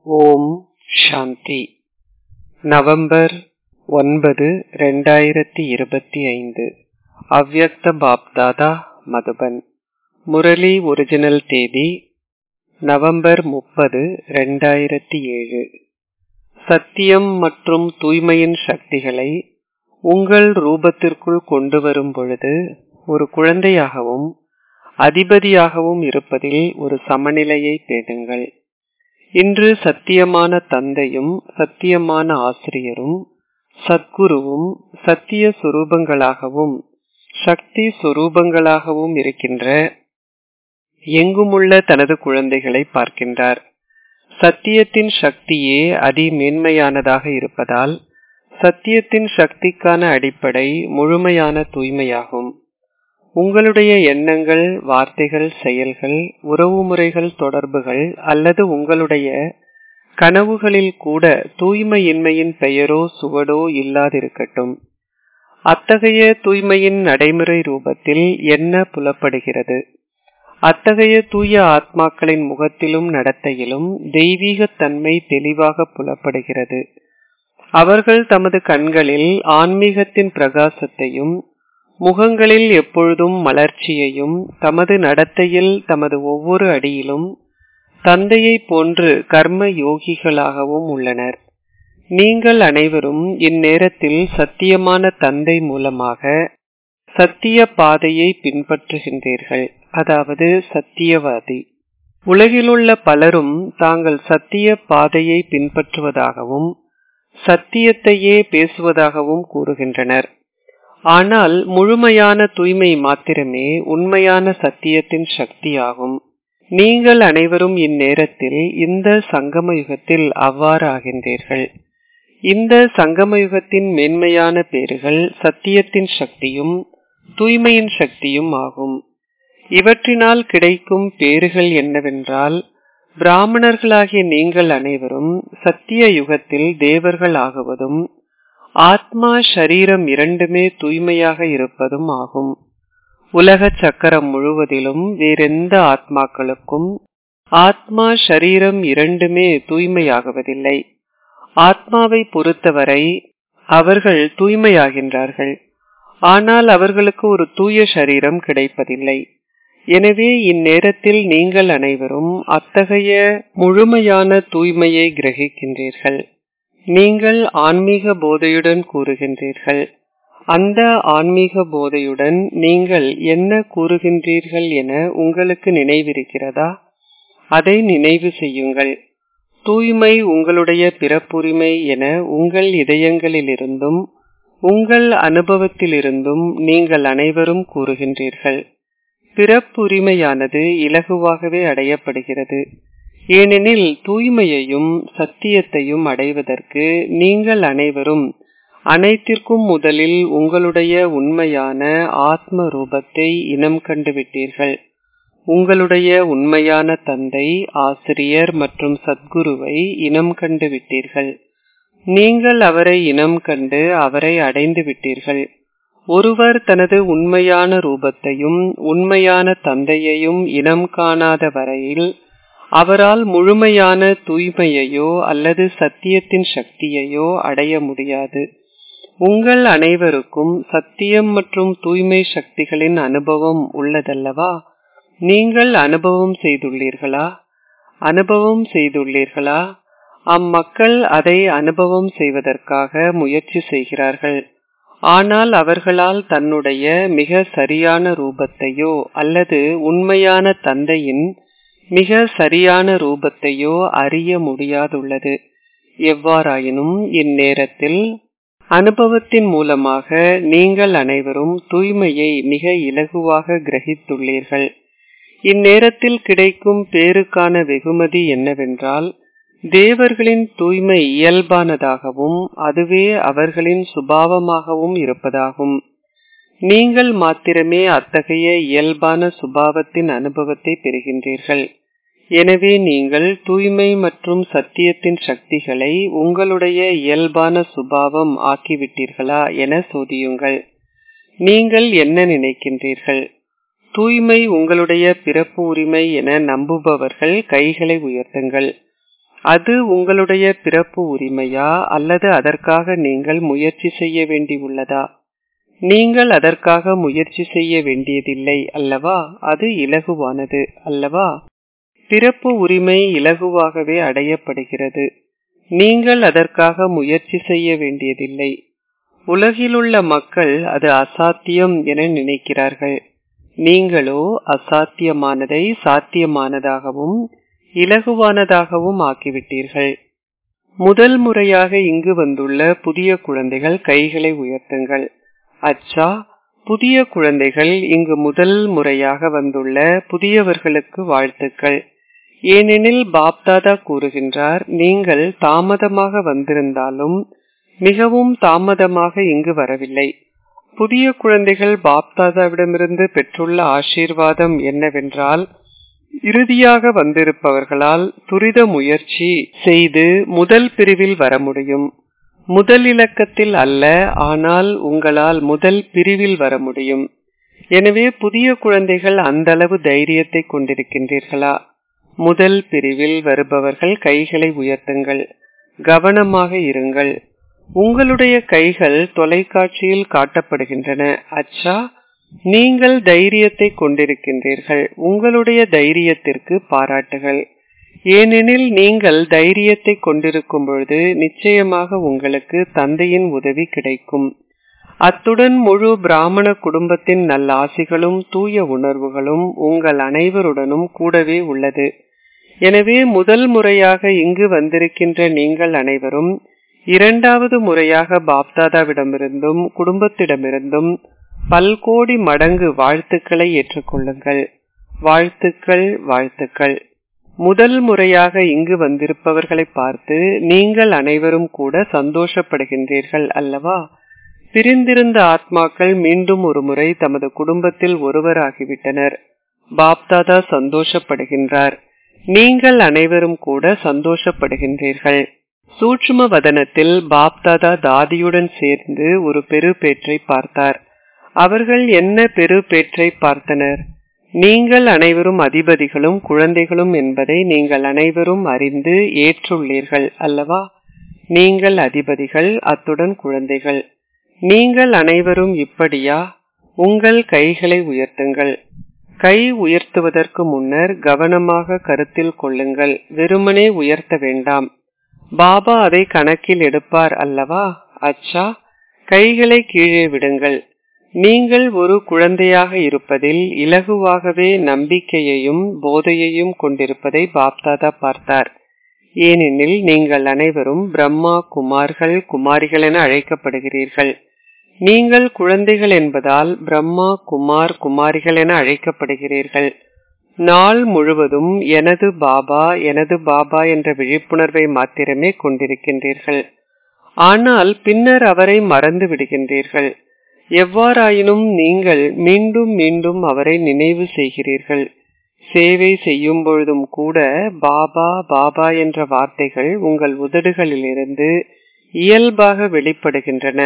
ஓம் சாந்தி November ஒன்பது ரெண்டாயிரத்தி இருபத்தி ஐந்து அவ்யக்த பாப்தாதா மதுபன் முரளி ஒரிஜினல் தேதி நவம்பர் முப்பது ரெண்டாயிரத்தி ஏழு சத்தியம் மற்றும் தூய்மையின் சக்திகளை உங்கள் ரூபத்திற்குள் கொண்டு வரும் பொழுது ஒரு குழந்தையாகவும் அதிபதியாகவும் இருப்பதில் ஒரு சமநிலையை பேணுங்கள் இன்று சத்தியமான தந்தையும் சத்தியமான ஆசிரியரும் சத்குருவும் சத்திய சுரூபங்களாகவும் சக்தி சுரூபங்களாகவும் இருக்கின்ற எங்குமுள்ள தனது குழந்தைகளை பார்க்கின்றார் சத்தியத்தின் சக்தியே அதி மேன்மையானதாக இருப்பதால் சத்தியத்தின் சக்திக்கான அடிப்படை முழுமையான தூய்மையாகும் உங்களுடைய எண்ணங்கள் வார்த்தைகள் செயல்கள் உறவுமுறைகள் தொடர்புகள் அல்லது உங்களுடைய கனவுகளில் கூட தூய்மையின்மையின் பெயரோ சுவடோ இல்லாதிருக்கட்டும் அத்தகைய தூய்மையின் நடைமுறை ரூபத்தில் என்ன புலப்படுகிறது அத்தகைய தூய ஆத்மாக்களின் முகத்திலும் நடத்தையிலும் தெய்வீகத்தன்மை தெளிவாக புலப்படுகிறது அவர்கள் தமது கண்களில் ஆன்மீகத்தின் பிரகாசத்தையும் முகங்களில் எப்பொழுதும் மலர்ச்சியையும் தமது நடத்தையில் தமது ஒவ்வொரு அடியிலும் தந்தையை போன்று கர்ம யோகிகளாகவும் உள்ளனர் நீங்கள் அனைவரும் இந்நேரத்தில் சத்தியமான தந்தை மூலமாக சத்திய பாதையை பின்பற்றுகின்றீர்கள் அதாவது சத்தியவாதி உலகிலுள்ள பலரும் தாங்கள் சத்திய பாதையை பின்பற்றுவதாகவும் சத்தியத்தையே பேசுவதாகவும் கூறுகின்றனர் ஆனால் முழுமையான தூய்மை மாத்திரமே உண்மையான சத்தியத்தின் சக்தியாகும் நீங்கள் அனைவரும் இந்நேரத்தில் இந்த சங்கம யுகத்தில் அவ்வாறு ஆகின்றீர்கள் இந்த சங்கம யுகத்தின் மேன்மையான பேறுகள் சத்தியத்தின் சக்தியும் தூய்மையின் சக்தியும் ஆகும் இவற்றினால் கிடைக்கும் பேறுகள் என்னவென்றால் பிராமணர்களாகிய நீங்கள் அனைவரும் சத்திய யுகத்தில் தேவர்கள் ஆகுவதும் ஆத்மா சரீரம் இரண்டுமே தூய்மையாக இருப்பதும் ஆகும் உலக சக்கரம் முழுவதிலும் வேறெந்த ஆத்மாக்களுக்கும் ஆத்மா சரீரம் இரண்டுமே தூய்மையாகுவதில்லை ஆத்மாவை பொறுத்தவரை அவர்கள் தூய்மையாகின்றார்கள் ஆனால் அவர்களுக்கு ஒரு தூய சரீரம் கிடைப்பதில்லை எனவே இந்நேரத்தில் நீங்கள் அனைவரும் அத்தகைய முழுமையான தூய்மையை கிரகிக்கின்றீர்கள் நீங்கள் ஆன்மீக போதையுடன் கூறுகின்றீர்கள் அந்த ஆன்மீக போதையுடன் நீங்கள் என்ன கூறுகின்றீர்கள் என உங்களுக்கு நினைவிருக்கிறதா அதை நினைவு செய்யுங்கள் தூய்மை உங்களுடைய பிறப்புரிமை என உங்கள் இதயங்களிலிருந்தும் உங்கள் அனுபவத்திலிருந்தும் நீங்கள் அனைவரும் கூறுகின்றீர்கள் பிறப்புரிமையானது இலகுவாகவே அடையப்படுகிறது ஏனெனில் தூய்மையையும் சத்தியத்தையும் அடைவதற்கு நீங்கள் அனைவரும் அனைத்திற்கும் முதலில் உங்களுடைய உண்மையான ஆத்ம ரூபத்தை இனம் கண்டுவிட்டீர்கள் உங்களுடைய உண்மையான தந்தை ஆசிரியர் மற்றும் சத்குருவை இனம் கண்டு விட்டீர்கள் நீங்கள் அவரை இனம் கண்டு அவரை அடைந்து விட்டீர்கள் ஒருவர் தனது உண்மையான ரூபத்தையும் உண்மையான தந்தையையும் இனம் காணாத வரையில் அவரால் முழுமையான தூய்மையையோ அல்லது சத்தியத்தின் சக்தியையோ அடைய முடியாது உங்கள் அனைவருக்கும் சத்தியம் மற்றும் தூய்மை சக்திகளின் அனுபவம் உள்ளதல்லவா நீங்கள் அனுபவம் செய்துள்ளீர்களா அனுபவம் செய்துள்ளீர்களா அம்மக்கள் அதை அனுபவம் செய்வதற்காக முயற்சி செய்கிறார்கள் ஆனால் அவர்களால் தன்னுடைய மிக சரியான ரூபத்தையோ அல்லது உண்மையான தந்தையின் மிக சரியான ரூபத்தையோ அறிய முடியாதுள்ளது எவ்வாறாயினும் இந்நேரத்தில் அனுபவத்தின் மூலமாக நீங்கள் அனைவரும் தூய்மையை மிக இலகுவாக கிரகித்துள்ளீர்கள் இந்நேரத்தில் கிடைக்கும் பேருக்கான வெகுமதி என்னவென்றால் தேவர்களின் தூய்மை இயல்பானதாகவும் அதுவே அவர்களின் சுபாவமாகவும் இருப்பதாகும் நீங்கள் மாத்திரமே அத்தகைய இயல்பான சுபாவத்தின் அனுபவத்தை பெறுகின்றீர்கள் எனவே நீங்கள் தூய்மை மற்றும் சத்தியத்தின் சக்திகளை உங்களுடைய இயல்பான சுபாவம் ஆக்கிவிட்டீர்களா என சோதியுங்கள் நீங்கள் என்ன நினைக்கின்றீர்கள் தூய்மை உங்களுடைய பிறப்பு உரிமை என நம்புபவர்கள் கைகளை உயர்த்துங்கள் அது உங்களுடைய பிறப்பு உரிமையா அல்லது அதற்காக நீங்கள் முயற்சி செய்ய வேண்டியுள்ளதா நீங்கள் அதற்காக முயற்சி செய்ய வேண்டியதில்லை அல்லவா அது இலகுவானது அல்லவா பிறப்பு உரிமை இலகுவாகவே அடையப்படுகிறது நீங்கள் அதற்காக முயற்சி செய்ய வேண்டியதில்லை உலகிலுள்ள மக்கள் அது அசாத்தியம் என நினைக்கிறார்கள் நீங்களோ அசாத்தியமானதை சாத்தியமானதாகவும் இலகுவானதாகவும் ஆக்கிவிட்டீர்கள் முதல் முறையாக இங்கு வந்துள்ள புதிய குழந்தைகள் கைகளை உயர்த்துங்கள் அச்சா புதிய குழந்தைகள் இங்கு முதல் முறையாக வந்துள்ள புதியவர்களுக்கு வாழ்த்துக்கள் ஏனெனில் பாப்தாதா கூறுகின்றார் நீங்கள் தாமதமாக வந்திருந்தாலும் மிகவும் தாமதமாக இங்கு வரவில்லை புதிய குழந்தைகள் பாப்தாதாவிடமிருந்து பெற்றுள்ள ஆசீர்வாதம் என்னவென்றால் இறுதியாக வந்திருப்பவர்களால் துரித முயற்சி செய்து முதல் பிரிவில் வர முடியும் முதல் இலக்கத்தில் அல்ல ஆனால் உங்களால் முதல் பிரிவில் வர முடியும் எனவே புதிய குழந்தைகள் அந்த அளவு தைரியத்தை கொண்டிருக்கின்றீர்களா முதல் பிரிவில் வருபவர்கள் கைகளை உயர்த்துங்கள் கவனமாக இருங்கள் உங்களுடைய கைகள் தொலைக்காட்சியில் காட்டப்படுகின்றன அச்சா நீங்கள் தைரியத்தை கொண்டிருக்கின்றீர்கள் உங்களுடைய தைரியத்திற்கு பாராட்டுகள் ஏனெனில் நீங்கள் தைரியத்தை கொண்டிருக்கும் பொழுது நிச்சயமாக உங்களுக்கு தந்தையின் உதவி கிடைக்கும் அத்துடன் முழு பிராமண குடும்பத்தின் நல்லாசிகளும் தூய உணர்வுகளும் உங்கள் அனைவருடனும் கூடவே உள்ளது எனவே முதல் முறையாக இங்கு வந்திருக்கின்ற நீங்கள் அனைவரும் இரண்டாவது முறையாக பாப்தாதாவிடமிருந்தும் குடும்பத்திடமிருந்தும் பல்கோடி மடங்கு வாழ்த்துக்களை ஏற்றுக்கொள்ளுங்கள் வாழ்த்துக்கள் வாழ்த்துக்கள் முதல் முறையாக இங்கு வந்திருப்பவர்களை பார்த்து நீங்கள் அனைவரும் கூட சந்தோஷப்படுகின்றீர்கள் அல்லவா பிரிந்திருந்த ஆத்மாக்கள் மீண்டும் ஒரு முறை தமது குடும்பத்தில் ஒருவராகிவிட்டனர் பாப்தாதா சந்தோஷப்படுகின்றார் நீங்கள் அனைவரும் கூட சந்தோஷப்படுகின்றீர்கள் சூட்சும வதனத்தில் பாப்தாதா தாதியுடன் சேர்ந்து ஒரு பெரு பேற்றை பார்த்தார் அவர்கள் என்ன பெரு பேற்றை பார்த்தனர் நீங்கள் அனைவரும் அதிபதிகளும் குழந்தைகளும் என்பதை நீங்கள் அனைவரும் அறிந்து ஏற்றுள்ளீர்கள் அல்லவா நீங்கள் அதிபதிகள் அத்துடன் குழந்தைகள் நீங்கள் அனைவரும் இப்படியா உங்கள் கைகளை உயர்த்துங்கள் கை உயர்த்துவதற்கு முன்னர் கவனமாக கருத்தில் கொள்ளுங்கள் வெறுமனே உயர்த்த வேண்டாம் பாபா அதை கணக்கில் எடுப்பார் அல்லவா அச்சா கைகளை கீழே விடுங்கள் நீங்கள் ஒரு குழந்தையாக இருப்பதில் இலகுவாகவே நம்பிக்கையையும் போதையையும் கொண்டிருப்பதை பாப்தாதா பார்த்தார் ஏனெனில் நீங்கள் அனைவரும் பிரம்மா குமார்கள் குமாரிகள் என அழைக்கப்படுகிறீர்கள் நீங்கள் குழந்தைகள் என்பதால் பிரம்மா குமார் குமாரிகள் என அழைக்கப்படுகிறீர்கள் நாள் முழுவதும் எனது பாபா எனது பாபா என்ற விழிப்புணர்வை மாத்திரமே கொண்டிருக்கின்றீர்கள் ஆனால் பின்னர் அவரை மறந்து விடுகின்றீர்கள் எவ்வாறாயினும் நீங்கள் மீண்டும் மீண்டும் அவரை நினைவு செய்கிறீர்கள் சேவை செய்யும் பொழுதும் கூட பாபா பாபா என்ற வார்த்தைகள் உங்கள் உதடுகளிலிருந்து இயல்பாக வெளிப்படுகின்றன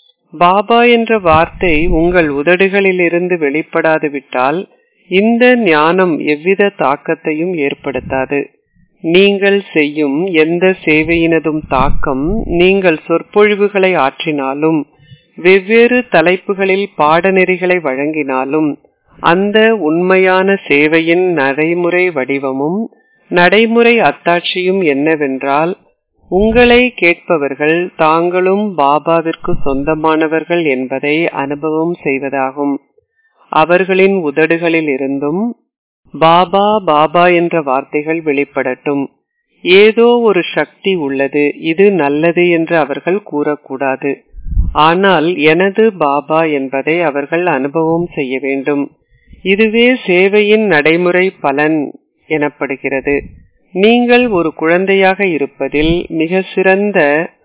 பாபா என்ற வார்த்தை உங்கள் உதடுகளிலிருந்து வெளிப்படாது விட்டால் இந்த ஞானம் எவ்வித தாக்கத்தையும் ஏற்படுத்தாது நீங்கள் செய்யும் எந்த சேவையினதும் தாக்கம் நீங்கள் சொற்பொழிவுகளை ஆற்றினாலும் வெவ்வேறு தலைப்புகளில் பாடநெறிகளை வழங்கினாலும் அந்த உண்மையான சேவையின் நடைமுறை வடிவமும் நடைமுறை அத்தாட்சியும் என்னவென்றால் உங்களை கேட்பவர்கள் தாங்களும் பாபாவிற்கு சொந்தமானவர்கள் என்பதை அனுபவம் செய்வதாகும் அவர்களின் உதடுகளில் இருந்தும் பாபா பாபா என்ற வார்த்தைகள் வெளிப்படட்டும் ஏதோ ஒரு சக்தி உள்ளது இது நல்லது என்று அவர்கள் கூறக்கூடாது ஆனால் எனது பாபா என்பதை அவர்கள் அனுபவம் செய்ய வேண்டும் இதுவே சேவையின் நடைமுறை பலன் எனப்படுகிறது நீங்கள் ஒரு குழந்தையாக இருப்பதில் மிக சிறந்த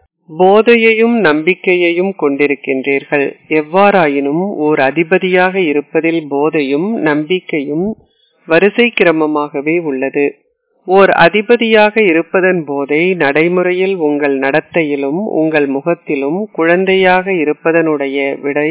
போதையையும் நம்பிக்கையையும் கொண்டிருக்கின்றீர்கள் எவ்வாறாயினும் ஓர் அதிபதியாக இருப்பதில் போதையும் நம்பிக்கையும் வரிசை கிரமமாகவே உள்ளது ஓர் அதிபதியாக இருப்பதன் போதை நடைமுறையில் உங்கள் நடத்தையிலும் உங்கள் முகத்திலும் குழந்தையாக இருப்பதனுடைய விடை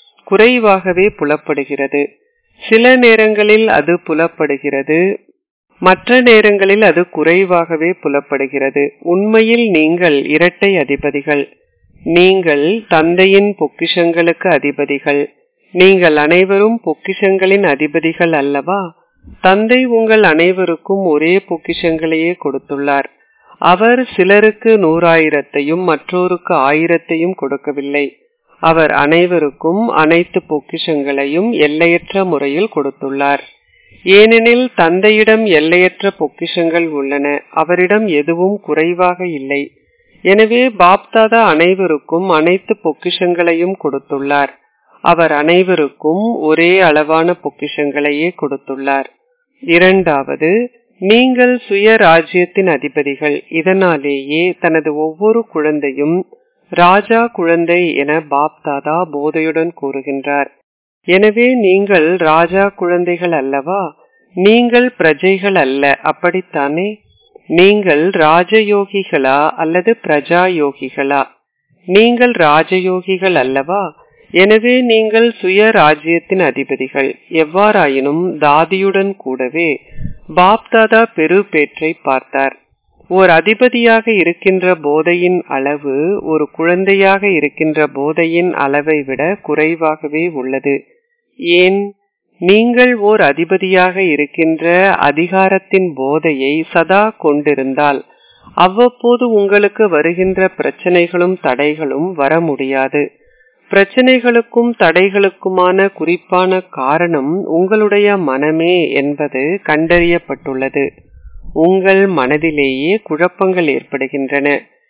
குறைவாகவே புலப்படுகிறது சில நேரங்களில் அது புலப்படுகிறது மற்ற நேரங்களில் அது குறைவாகவே புலப்படுகிறது உண்மையில் நீங்கள் இரட்டை அதிபதிகள் நீங்கள் தந்தையின் பொக்கிஷங்களுக்கு அதிபதிகள் நீங்கள் அனைவரும் பொக்கிஷங்களின் அதிபதிகள் அல்லவா தந்தை உங்கள் அனைவருக்கும் ஒரே பொக்கிஷங்களையே கொடுத்துள்ளார் அவர் சிலருக்கு நூறாயிரத்தையும் மற்றோருக்கு ஆயிரத்தையும் கொடுக்கவில்லை அவர் அனைவருக்கும் அனைத்து பொக்கிஷங்களையும் எல்லையற்ற முறையில் கொடுத்துள்ளார் ஏனெனில் தந்தையிடம் எல்லையற்ற பொக்கிஷங்கள் உள்ளன அவரிடம் எதுவும் குறைவாக இல்லை எனவே பாப்தாதா அனைவருக்கும் அனைத்து பொக்கிஷங்களையும் கொடுத்துள்ளார் அவர் அனைவருக்கும் ஒரே அளவான பொக்கிஷங்களையே கொடுத்துள்ளார் இரண்டாவது நீங்கள் சுய ராஜ்யத்தின் அதிபதிகள் இதனாலேயே தனது ஒவ்வொரு குழந்தையும் ராஜா குழந்தை என பாப்தாதா போதையுடன் கூறுகின்றார் எனவே நீங்கள் ராஜா குழந்தைகள் அல்லவா நீங்கள் பிரஜைகள் அல்ல அப்படித்தானே நீங்கள் ராஜயோகிகளா அல்லது பிரஜா யோகிகளா நீங்கள் ராஜயோகிகள் அல்லவா எனவே நீங்கள் சுய ராஜ்யத்தின் அதிபதிகள் எவ்வாறாயினும் தாதியுடன் கூடவே பாப்தாதா பெரு பேற்றை பார்த்தார் ஓர் அதிபதியாக இருக்கின்ற போதையின் அளவு ஒரு குழந்தையாக இருக்கின்ற போதையின் அளவை விட குறைவாகவே உள்ளது ஏன் நீங்கள் ஓர் அதிபதியாக இருக்கின்ற அதிகாரத்தின் போதையை சதா கொண்டிருந்தால் அவ்வப்போது உங்களுக்கு வருகின்ற பிரச்சனைகளும் தடைகளும் வர முடியாது பிரச்சனைகளுக்கும் தடைகளுக்குமான குறிப்பான காரணம் உங்களுடைய மனமே என்பது கண்டறியப்பட்டுள்ளது உங்கள் மனதிலேயே குழப்பங்கள் ஏற்படுகின்றன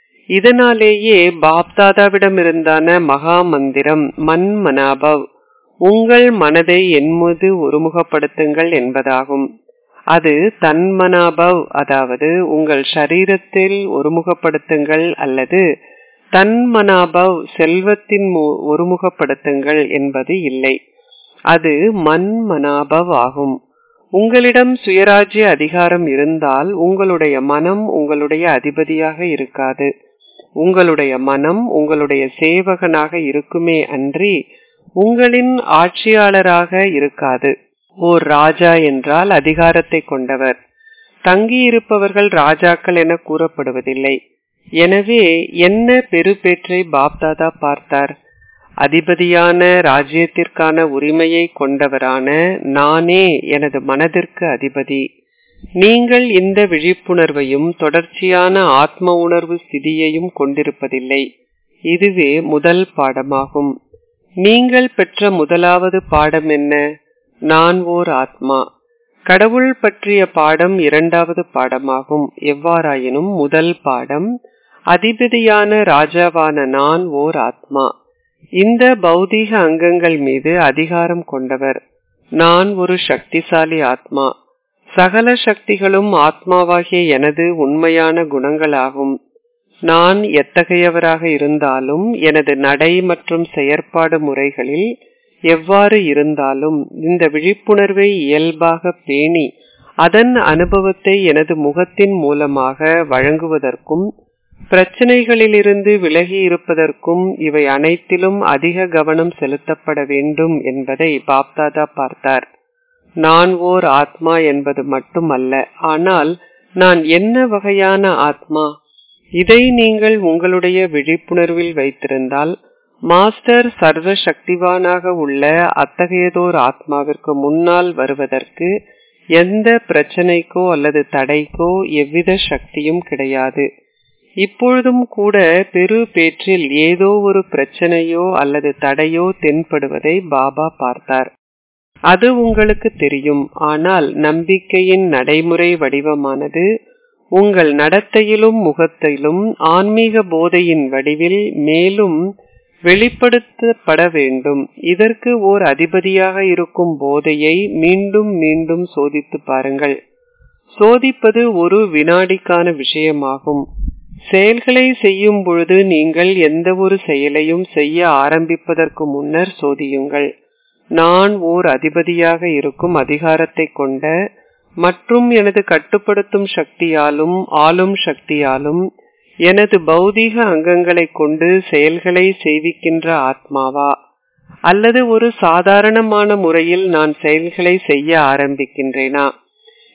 இதனாலேயே பாப்தாதாவிடமிருந்தான மகா மந்திரம் மன் மனாபவ் உங்கள் மனதை என்மீது ஒருமுகப்படுத்துங்கள் என்பதாகும் அது தன்மனாபவ் அதாவது உங்கள் சரீரத்தில் ஒருமுகப்படுத்துங்கள் அல்லது தன்மனாபவ் செல்வத்தின் ஒருமுகப்படுத்துங்கள் என்பது இல்லை அது மன்மனாபவ் ஆகும் உங்களிடம் சுயராஜ்ய அதிகாரம் இருந்தால் உங்களுடைய மனம் உங்களுடைய அதிபதியாக இருக்காது உங்களுடைய மனம் உங்களுடைய சேவகனாக இருக்குமே அன்றி உங்களின் ஆட்சியாளராக இருக்காது ஓர் ராஜா என்றால் அதிகாரத்தை கொண்டவர் தங்கியிருப்பவர்கள் ராஜாக்கள் என கூறப்படுவதில்லை எனவே என்ன பெருபேற்றை பாப்தாதா பார்த்தார் அதிபதியான ராஜ்யத்திற்கான உரிமையை கொண்டவரான நானே எனது மனதிற்கு அதிபதி நீங்கள் இந்த விழிப்புணர்வையும் தொடர்ச்சியான ஆத்ம உணர்வு ஸ்திதியையும் கொண்டிருப்பதில்லை இதுவே முதல் பாடமாகும் நீங்கள் பெற்ற முதலாவது பாடம் என்ன நான் ஓர் ஆத்மா கடவுள் பற்றிய பாடம் இரண்டாவது பாடமாகும் எவ்வாறாயினும் முதல் பாடம் அதிபதியான ராஜாவான நான் ஓர் ஆத்மா இந்த பௌதீக அங்கங்கள் மீது அதிகாரம் கொண்டவர் நான் ஒரு சக்திசாலி ஆத்மா சகல சக்திகளும் ஆத்மாவாகிய எனது உண்மையான குணங்களாகும் நான் எத்தகையவராக இருந்தாலும் எனது நடை மற்றும் செயற்பாடு முறைகளில் எவ்வாறு இருந்தாலும் இந்த விழிப்புணர்வை இயல்பாக பேணி அதன் அனுபவத்தை எனது முகத்தின் மூலமாக வழங்குவதற்கும் பிரச்சனைகளிலிருந்து விலகி இருப்பதற்கும் இவை அனைத்திலும் அதிக கவனம் செலுத்தப்பட வேண்டும் என்பதை பாப்தாதா பார்த்தார் நான் ஓர் ஆத்மா என்பது மட்டுமல்ல ஆனால் நான் என்ன வகையான ஆத்மா இதை நீங்கள் உங்களுடைய விழிப்புணர்வில் வைத்திருந்தால் மாஸ்டர் சர்வ சக்திவானாக உள்ள அத்தகையதோர் ஆத்மாவிற்கு முன்னால் வருவதற்கு எந்த பிரச்சனைக்கோ அல்லது தடைக்கோ எவ்வித சக்தியும் கிடையாது இப்பொழுதும் கூட பெரு பேற்றில் ஏதோ ஒரு பிரச்சனையோ அல்லது தடையோ தென்படுவதை பாபா பார்த்தார் அது உங்களுக்கு தெரியும் ஆனால் நம்பிக்கையின் நடைமுறை வடிவமானது உங்கள் நடத்தையிலும் முகத்திலும் ஆன்மீக போதையின் வடிவில் மேலும் வெளிப்படுத்தப்பட வேண்டும் இதற்கு ஓர் அதிபதியாக இருக்கும் போதையை மீண்டும் மீண்டும் சோதித்து பாருங்கள் சோதிப்பது ஒரு வினாடிக்கான விஷயமாகும் செயல்களை செய்யும் பொழுது நீங்கள் எந்த ஒரு செயலையும் செய்ய ஆரம்பிப்பதற்கு முன்னர் சோதியுங்கள் நான் ஓர் அதிபதியாக இருக்கும் அதிகாரத்தை கொண்ட மற்றும் எனது கட்டுப்படுத்தும் சக்தியாலும் ஆளும் சக்தியாலும் எனது பௌதீக அங்கங்களை கொண்டு செயல்களை செய்விக்கின்ற ஆத்மாவா அல்லது ஒரு சாதாரணமான முறையில் நான் செயல்களை செய்ய ஆரம்பிக்கின்றேனா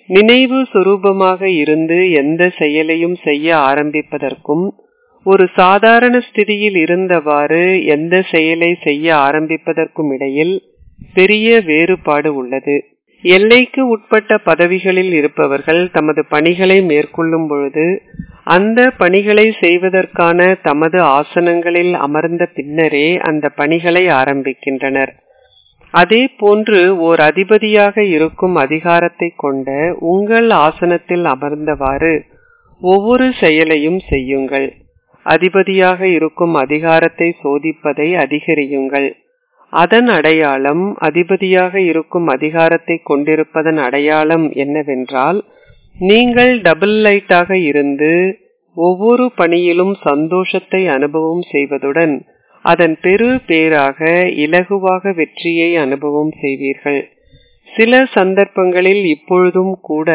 நினைவு சுரூபமாக இருந்து எந்த செயலையும் செய்ய ஆரம்பிப்பதற்கும் ஒரு சாதாரண ஸ்திதியில் இருந்தவாறு எந்த செயலை செய்ய ஆரம்பிப்பதற்கும் இடையில் பெரிய வேறுபாடு உள்ளது எல்லைக்கு உட்பட்ட பதவிகளில் இருப்பவர்கள் தமது பணிகளை மேற்கொள்ளும் பொழுது அந்த பணிகளை செய்வதற்கான தமது ஆசனங்களில் அமர்ந்த பின்னரே அந்த பணிகளை ஆரம்பிக்கின்றனர் அதே போன்று ஓர் அதிபதியாக இருக்கும் அதிகாரத்தை கொண்ட உங்கள் ஆசனத்தில் அமர்ந்தவாறு ஒவ்வொரு செயலையும் செய்யுங்கள் அதிபதியாக இருக்கும் அதிகாரத்தை சோதிப்பதை அதிகரியுங்கள் அதன் அடையாளம் அதிபதியாக இருக்கும் அதிகாரத்தை கொண்டிருப்பதன் அடையாளம் என்னவென்றால் நீங்கள் டபுள் லைட்டாக இருந்து ஒவ்வொரு பணியிலும் சந்தோஷத்தை அனுபவம் செய்வதுடன் அதன் பெரு பேராக இலகுவாக வெற்றியை அனுபவம் செய்வீர்கள் சில சந்தர்ப்பங்களில் இப்பொழுதும் கூட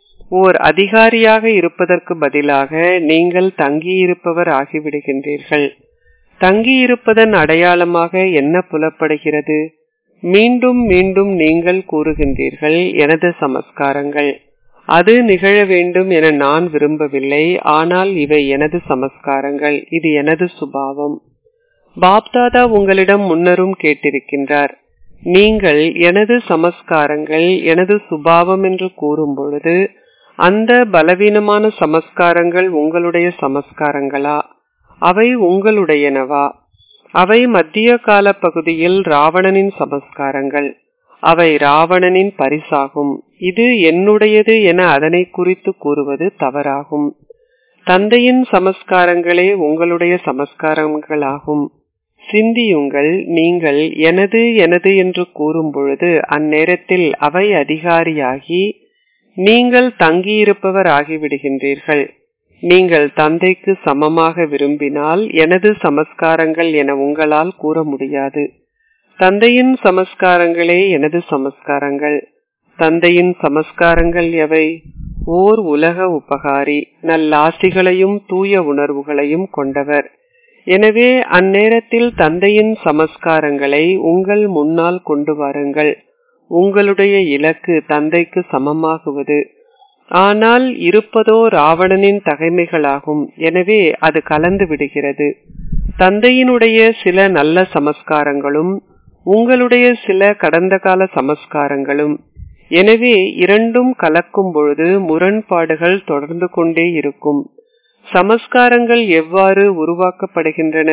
ஓர் அதிகாரியாக இருப்பதற்கு பதிலாக நீங்கள் தங்கியிருப்பவர் ஆகிவிடுகின்றீர்கள் தங்கியிருப்பதன் அடையாளமாக என்ன புலப்படுகிறது மீண்டும் மீண்டும் நீங்கள் கூறுகின்றீர்கள் எனது சமஸ்காரங்கள் அது நிகழ வேண்டும் என நான் விரும்பவில்லை ஆனால் இவை எனது சமஸ்காரங்கள் இது எனது சுபாவம் பாப்தாதா உங்களிடம் முன்னரும் கேட்டிருக்கின்றார் நீங்கள் எனது சமஸ்காரங்கள் எனது சுபாவம் என்று கூறும் பொழுது அந்த பலவீனமான சமஸ்காரங்கள் உங்களுடைய சமஸ்காரங்களா அவை உங்களுடையனவா அவை மத்திய கால பகுதியில் ராவணனின் சமஸ்காரங்கள் அவை ராவணனின் பரிசாகும் இது என்னுடையது என அதனை குறித்து கூறுவது தவறாகும் தந்தையின் சமஸ்காரங்களே உங்களுடைய சமஸ்காரங்களாகும் சிந்தியுங்கள் நீங்கள் எனது எனது என்று கூறும் பொழுது அந்நேரத்தில் அவை அதிகாரியாகி நீங்கள் தங்கியிருப்பவர் ஆகிவிடுகின்றீர்கள் நீங்கள் தந்தைக்கு சமமாக விரும்பினால் எனது சமஸ்காரங்கள் என உங்களால் கூற முடியாது தந்தையின் சமஸ்காரங்களே எனது சமஸ்காரங்கள் தந்தையின் சமஸ்காரங்கள் எவை ஓர் உலக உபகாரி நல்லாசிகளையும் தூய உணர்வுகளையும் கொண்டவர் எனவே அந்நேரத்தில் தந்தையின் சமஸ்காரங்களை உங்கள் முன்னால் கொண்டு வாருங்கள் உங்களுடைய இலக்கு தந்தைக்கு சமமாகுவது ஆனால் இருப்பதோ ராவணனின் தகைமைகளாகும் எனவே அது கலந்து விடுகிறது தந்தையினுடைய சில நல்ல சமஸ்காரங்களும் உங்களுடைய சில கடந்த கால சமஸ்காரங்களும் எனவே இரண்டும் கலக்கும் பொழுது முரண்பாடுகள் தொடர்ந்து கொண்டே இருக்கும் சமஸ்காரங்கள் எவ்வாறு உருவாக்கப்படுகின்றன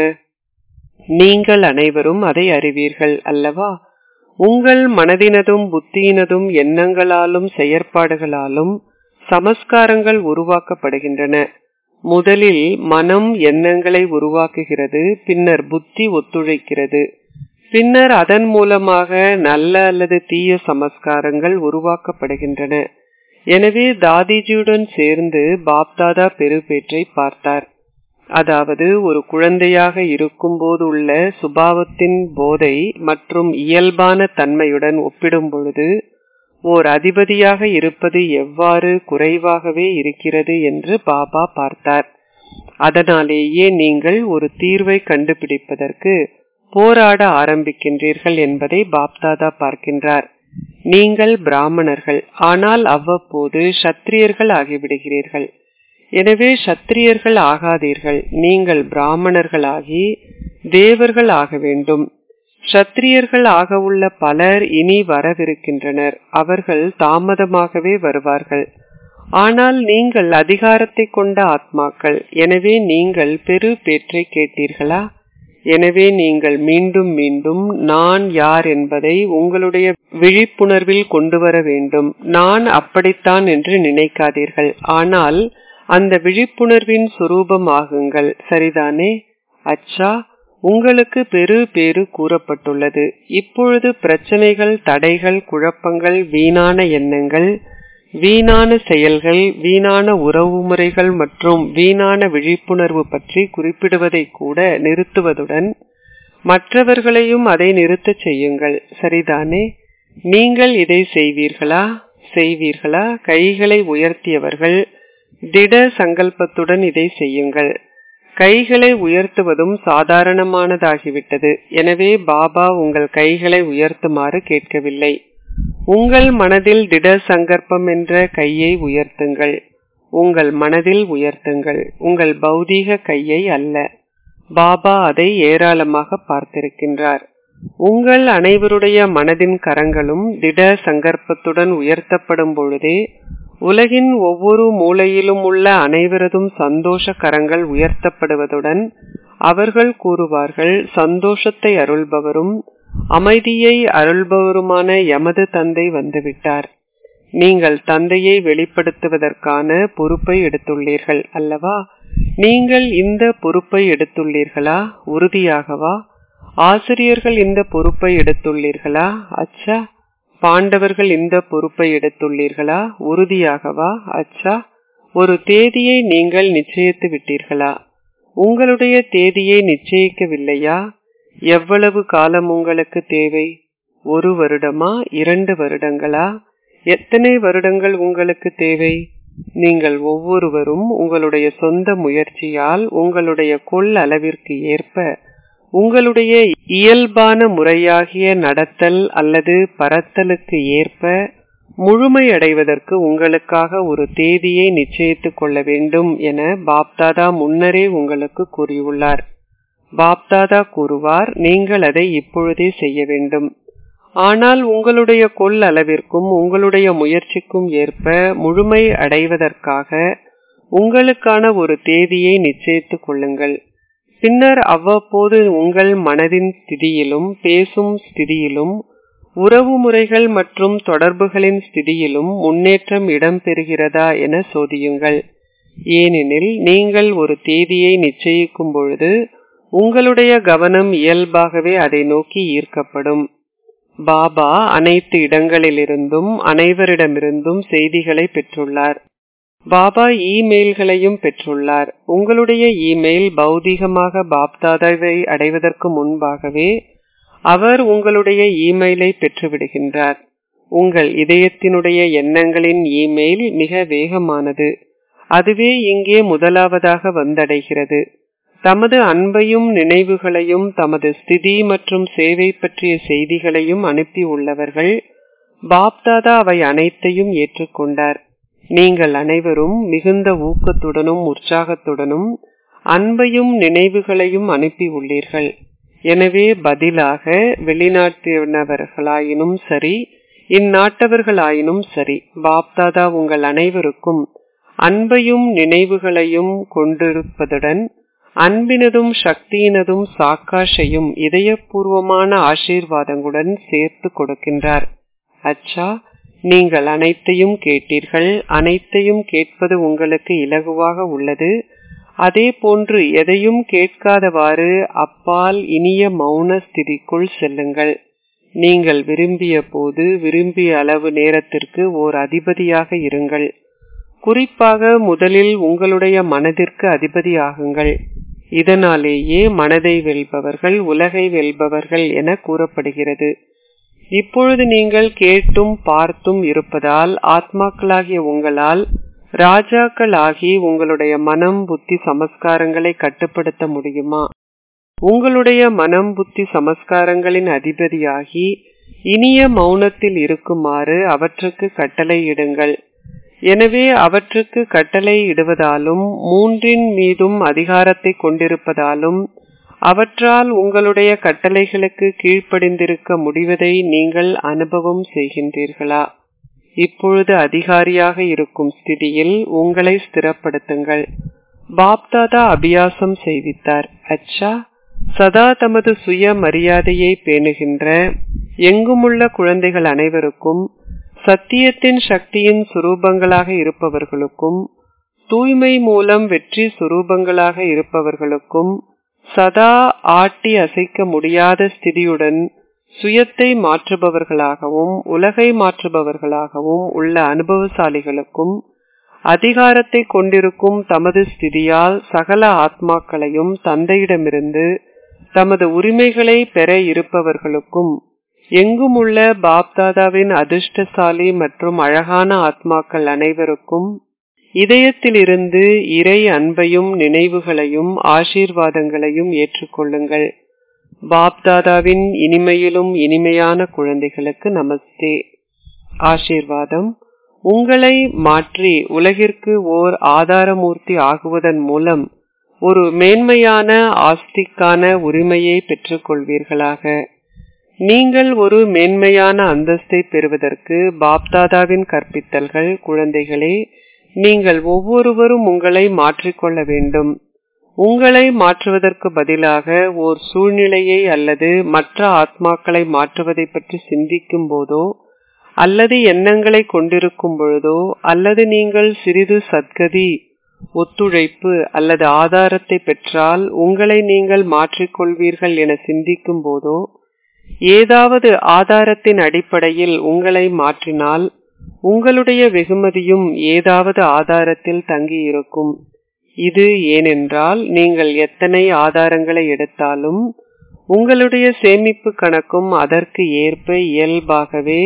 நீங்கள் அனைவரும் அதை அறிவீர்கள் அல்லவா உங்கள் மனதினதும் புத்தியினதும் எண்ணங்களாலும் செயற்பாடுகளாலும் சமஸ்காரங்கள் உருவாக்கப்படுகின்றன முதலில் மனம் எண்ணங்களை உருவாக்குகிறது பின்னர் புத்தி ஒத்துழைக்கிறது பின்னர் அதன் மூலமாக நல்ல அல்லது தீய சமஸ்காரங்கள் உருவாக்கப்படுகின்றன எனவே தாதிஜியுடன் சேர்ந்து பாப்தாதா பெருபேற்றை பார்த்தார் அதாவது ஒரு குழந்தையாக இருக்கும்போது உள்ள சுபாவத்தின் போதை மற்றும் இயல்பான தன்மையுடன் ஒப்பிடும் பொழுது ஓர் அதிபதியாக இருப்பது எவ்வாறு குறைவாகவே இருக்கிறது என்று பாபா பார்த்தார் அதனாலேயே நீங்கள் ஒரு தீர்வை கண்டுபிடிப்பதற்கு போராட ஆரம்பிக்கின்றீர்கள் என்பதை பாப்தாதா பார்க்கின்றார் நீங்கள் பிராமணர்கள் ஆனால் அவ்வப்போது சத்திரியர்கள் ஆகிவிடுகிறீர்கள் எனவே சத்திரியர்கள் ஆகாதீர்கள் நீங்கள் பிராமணர்களாகி தேவர்கள் ஆக வேண்டும் சத்திரியர்கள் ஆக உள்ள பலர் இனி வரவிருக்கின்றனர் அவர்கள் தாமதமாகவே வருவார்கள் ஆனால் நீங்கள் அதிகாரத்தை கொண்ட ஆத்மாக்கள் எனவே நீங்கள் பெரு பேற்றை கேட்டீர்களா எனவே நீங்கள் மீண்டும் மீண்டும் நான் யார் என்பதை உங்களுடைய விழிப்புணர்வில் கொண்டு வர வேண்டும் நான் அப்படித்தான் என்று நினைக்காதீர்கள் ஆனால் அந்த விழிப்புணர்வின் சுரூபமாகுங்கள் சரிதானே அச்சா உங்களுக்கு பெரு பேரு கூறப்பட்டுள்ளது இப்பொழுது பிரச்சனைகள் தடைகள் குழப்பங்கள் வீணான எண்ணங்கள் வீணான செயல்கள் வீணான உறவு முறைகள் மற்றும் வீணான விழிப்புணர்வு பற்றி குறிப்பிடுவதை கூட நிறுத்துவதுடன் மற்றவர்களையும் அதை நிறுத்தச் செய்யுங்கள் சரிதானே நீங்கள் இதை செய்வீர்களா செய்வீர்களா கைகளை உயர்த்தியவர்கள் திட சங்கல்பத்துடன் இதை செய்யுங்கள் கைகளை உயர்த்துவதும் சாதாரணமானதாகிவிட்டது எனவே பாபா உங்கள் கைகளை உயர்த்துமாறு கேட்கவில்லை உங்கள் மனதில் திட சங்கற்பம் என்ற கையை உயர்த்துங்கள் உங்கள் மனதில் உயர்த்துங்கள் உங்கள் பௌதீக கையை அல்ல பாபா அதை ஏராளமாக பார்த்திருக்கின்றார் உங்கள் அனைவருடைய மனதின் கரங்களும் திட சங்கற்பத்துடன் உயர்த்தப்படும் பொழுதே உலகின் ஒவ்வொரு மூலையிலும் உள்ள அனைவரதும் சந்தோஷ கரங்கள் உயர்த்தப்படுவதுடன் அவர்கள் கூறுவார்கள் சந்தோஷத்தை அருள்பவரும் அமைதியை அருள்பவருமான எமது தந்தை வந்துவிட்டார் நீங்கள் தந்தையை வெளிப்படுத்துவதற்கான பொறுப்பை எடுத்துள்ளீர்கள் அல்லவா நீங்கள் இந்த பொறுப்பை எடுத்துள்ளீர்களா உறுதியாகவா ஆசிரியர்கள் இந்த பொறுப்பை எடுத்துள்ளீர்களா அச்சா பாண்டவர்கள் இந்த பொறுப்பை எடுத்துள்ளீர்களா உறுதியாகவா அச்சா ஒரு தேதியை நீங்கள் நிச்சயித்து விட்டீர்களா உங்களுடைய தேதியை நிச்சயிக்கவில்லையா எவ்வளவு காலம் உங்களுக்கு தேவை ஒரு வருடமா இரண்டு வருடங்களா எத்தனை வருடங்கள் உங்களுக்கு தேவை நீங்கள் ஒவ்வொருவரும் உங்களுடைய சொந்த முயற்சியால் உங்களுடைய கொள் அளவிற்கு ஏற்ப உங்களுடைய இயல்பான முறையாகிய நடத்தல் அல்லது பரத்தலுக்கு ஏற்ப முழுமையடைவதற்கு உங்களுக்காக ஒரு தேதியை நிச்சயித்துக் கொள்ள வேண்டும் என பாப்தாதா முன்னரே உங்களுக்கு கூறியுள்ளார் பாப்தாதா கூறுவார் நீங்கள் அதை இப்பொழுதே செய்ய வேண்டும் ஆனால் உங்களுடைய கொள் அளவிற்கும் உங்களுடைய முயற்சிக்கும் ஏற்ப முழுமை அடைவதற்காக உங்களுக்கான ஒரு தேதியை நிச்சயித்துக் கொள்ளுங்கள் பின்னர் அவ்வப்போது உங்கள் மனதின் ஸ்திதியிலும் பேசும் ஸ்திதியிலும் உறவு முறைகள் மற்றும் தொடர்புகளின் ஸ்திதியிலும் முன்னேற்றம் இடம்பெறுகிறதா என சோதியுங்கள் ஏனெனில் நீங்கள் ஒரு தேதியை நிச்சயிக்கும் பொழுது உங்களுடைய கவனம் இயல்பாகவே அதை நோக்கி ஈர்க்கப்படும் பாபா அனைத்து இடங்களிலிருந்தும் அனைவரிடமிருந்தும் செய்திகளை பெற்றுள்ளார் பாபா இமெயில்களையும் பெற்றுள்ளார் உங்களுடைய இமெயில் பௌதீகமாக பாப்தாதாவை அடைவதற்கு முன்பாகவே அவர் உங்களுடைய இமெயிலை பெற்றுவிடுகின்றார் உங்கள் இதயத்தினுடைய எண்ணங்களின் இமெயில் மிக வேகமானது அதுவே இங்கே முதலாவதாக வந்தடைகிறது தமது அன்பையும் நினைவுகளையும் தமது ஸ்திதி மற்றும் சேவை பற்றிய செய்திகளையும் அனுப்பி உள்ளவர்கள் பாப்தாதா அவை அனைத்தையும் ஏற்றுக்கொண்டார் நீங்கள் அனைவரும் மிகுந்த ஊக்கத்துடனும் உற்சாகத்துடனும் அன்பையும் நினைவுகளையும் அனுப்பி உள்ளீர்கள் எனவே பதிலாக வெளிநாட்டினவர்களாயினும் சரி இந்நாட்டவர்களாயினும் சரி பாப்தாதா உங்கள் அனைவருக்கும் அன்பையும் நினைவுகளையும் கொண்டிருப்பதுடன் அன்பினதும் சக்தியினதும் சாக்காஷையும் இதயபூர்வமான ஆசீர்வாதங்களுடன் சேர்த்து கொடுக்கின்றார் அச்சா நீங்கள் அனைத்தையும் கேட்டீர்கள் அனைத்தையும் கேட்பது உங்களுக்கு இலகுவாக உள்ளது அதே போன்று எதையும் கேட்காதவாறு அப்பால் இனிய மௌன ஸ்திதிக்குள் செல்லுங்கள் நீங்கள் விரும்பிய போது விரும்பிய அளவு நேரத்திற்கு ஓர் அதிபதியாக இருங்கள் குறிப்பாக முதலில் உங்களுடைய மனதிற்கு அதிபதியாகுங்கள் இதனாலேயே மனதை வெல்பவர்கள் உலகை வெல்பவர்கள் என கூறப்படுகிறது இப்பொழுது நீங்கள் கேட்டும் பார்த்தும் இருப்பதால் ஆத்மாக்களாகிய உங்களால் ராஜாக்கள் ஆகி உங்களுடைய மனம் புத்தி சமஸ்காரங்களை கட்டுப்படுத்த முடியுமா உங்களுடைய மனம் புத்தி சமஸ்காரங்களின் அதிபதியாகி இனிய மௌனத்தில் இருக்குமாறு அவற்றுக்கு கட்டளையிடுங்கள் எனவே அவற்றுக்கு கட்டளை இடுவதாலும் மூன்றின் மீதும் அதிகாரத்தை கொண்டிருப்பதாலும் அவற்றால் உங்களுடைய கட்டளைகளுக்கு கீழ்ப்படிந்திருக்க முடிவதை நீங்கள் அனுபவம் செய்கின்றீர்களா இப்பொழுது அதிகாரியாக இருக்கும் ஸ்திதியில் உங்களை ஸ்திரப்படுத்துங்கள் பாப்தாதா அபியாசம் செய்வித்தார் அச்சா சதா தமது சுய மரியாதையை பேணுகின்ற எங்குமுள்ள குழந்தைகள் அனைவருக்கும் சத்தியத்தின் சக்தியின் சுரூபங்களாக இருப்பவர்களுக்கும் தூய்மை மூலம் வெற்றி சுரூபங்களாக இருப்பவர்களுக்கும் சதா ஆட்டி அசைக்க முடியாத ஸ்திதியுடன் சுயத்தை மாற்றுபவர்களாகவும் உலகை மாற்றுபவர்களாகவும் உள்ள அனுபவசாலிகளுக்கும் அதிகாரத்தை கொண்டிருக்கும் தமது ஸ்திதியால் சகல ஆத்மாக்களையும் தந்தையிடமிருந்து தமது உரிமைகளை பெற இருப்பவர்களுக்கும் எங்குமுள்ள பாப்தாதாவின் அதிர்ஷ்டசாலி மற்றும் அழகான ஆத்மாக்கள் அனைவருக்கும் இதயத்திலிருந்து இறை அன்பையும் நினைவுகளையும் ஆசீர்வாதங்களையும் ஏற்றுக்கொள்ளுங்கள் பாப்தாதாவின் இனிமையிலும் இனிமையான குழந்தைகளுக்கு நமஸ்தே ஆசீர்வாதம் உங்களை மாற்றி உலகிற்கு ஓர் ஆதாரமூர்த்தி ஆகுவதன் மூலம் ஒரு மேன்மையான ஆஸ்திக்கான உரிமையை பெற்றுக் கொள்வீர்களாக நீங்கள் ஒரு மேன்மையான அந்தஸ்தை பெறுவதற்கு பாப்தாதாவின் கற்பித்தல்கள் குழந்தைகளே நீங்கள் ஒவ்வொருவரும் உங்களை மாற்றிக்கொள்ள வேண்டும் உங்களை மாற்றுவதற்கு பதிலாக ஓர் சூழ்நிலையை அல்லது மற்ற ஆத்மாக்களை மாற்றுவதை பற்றி சிந்திக்கும் போதோ அல்லது எண்ணங்களை கொண்டிருக்கும் பொழுதோ அல்லது நீங்கள் சிறிது சத்கதி ஒத்துழைப்பு அல்லது ஆதாரத்தை பெற்றால் உங்களை நீங்கள் மாற்றிக்கொள்வீர்கள் என சிந்திக்கும் போதோ ஏதாவது ஆதாரத்தின் அடிப்படையில் உங்களை மாற்றினால் உங்களுடைய வெகுமதியும் ஏதாவது ஆதாரத்தில் தங்கியிருக்கும் இது ஏனென்றால் நீங்கள் எத்தனை ஆதாரங்களை எடுத்தாலும் உங்களுடைய சேமிப்பு கணக்கும் அதற்கு ஏற்ப இயல்பாகவே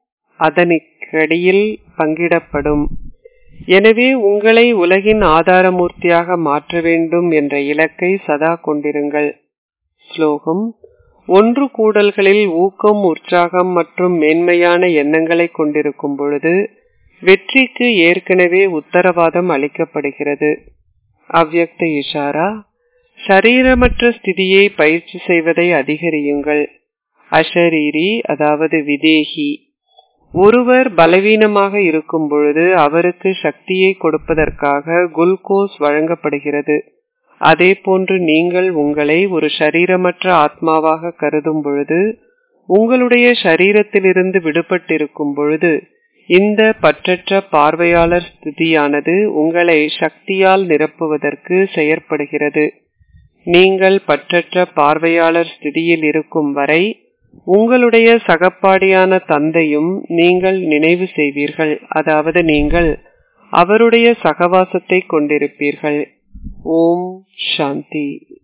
அதனிக்கடியில் பங்கிடப்படும் எனவே உங்களை உலகின் ஆதாரமூர்த்தியாக மாற்ற வேண்டும் என்ற இலக்கை சதா கொண்டிருங்கள் ஸ்லோகம் ஒன்று கூடல்களில் ஊக்கம் உற்சாகம் மற்றும் மேன்மையான எண்ணங்களை கொண்டிருக்கும் பொழுது வெற்றிக்கு ஏற்கனவே உத்தரவாதம் அளிக்கப்படுகிறது அவ்யக்த இஷாரா சரீரமற்ற ஸ்திதியை பயிற்சி செய்வதை அதிகரியுங்கள் அஷரீரி அதாவது விதேகி ஒருவர் பலவீனமாக இருக்கும் பொழுது அவருக்கு சக்தியை கொடுப்பதற்காக குளுக்கோஸ் வழங்கப்படுகிறது அதே போன்று நீங்கள் உங்களை ஒரு சரீரமற்ற ஆத்மாவாக கருதும் பொழுது உங்களுடைய சரீரத்திலிருந்து விடுபட்டிருக்கும் பொழுது இந்த பற்றற்ற பார்வையாளர் ஸ்திதியானது உங்களை சக்தியால் நிரப்புவதற்கு செயற்படுகிறது நீங்கள் பற்றற்ற பார்வையாளர் ஸ்திதியில் இருக்கும் வரை உங்களுடைய சகப்பாடியான தந்தையும் நீங்கள் நினைவு செய்வீர்கள் அதாவது நீங்கள் அவருடைய சகவாசத்தை கொண்டிருப்பீர்கள் ஓம் சாந்தி